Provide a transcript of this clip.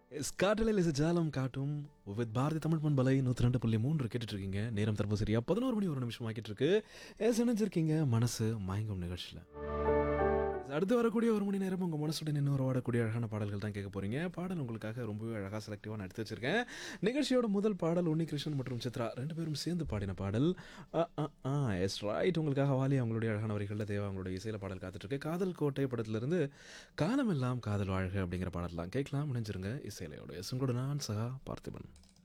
S காற்றலில் இசை ஜாலம் காட்டும் வித் பாரதி தமிழ் பண்பலை நூற்றி ரெண்டு புள்ளி மூன்று கேட்டுட்டு இருக்கீங்க நேரம் தற்போது சரியா பதினோரு மணி ஒரு நிமிஷம் ஆக்கிட்டு இருக்கு எஸ் இணைஞ்சிருக்கீங்க மனசு மயங்கும் நிகழ்ச்சியில் அடுத்து வரக்கூடிய ஒரு மணி நேரம் உங்கள் மனசுடன் நின்று உறவாடக்கூடிய அழகான பாடல்கள் தான் கேட்க போறீங்க பாடல் உங்களுக்காக ரொம்பவே அழகாக செலக்டிவாக நான் எடுத்து வச்சிருக்கேன் நிகழ்ச்சியோட முதல் பாடல் உன்னிகிருஷ்ணன் மற்றும் சித்ரா ரெண்டு பேரும் சேர்ந்து பாடின பாடல் எஸ் ரைட் உங்களுக்காக வாலி அவங்களுடைய அழகான வரிகளில் தேவா அவங்களுடைய இசையில பாடல் காத்துட்டு இருக்கு காதல் கோட்டை படத்திலிருந்து காலமெல்லாம் காதல் வாழ்க அப்படிங்கிற பாடலாம் கேட்கலாம் இணைஞ்சிருங்க இசையிலையோட எஸ் உங்களோட நான் சகா பார்த்திபன்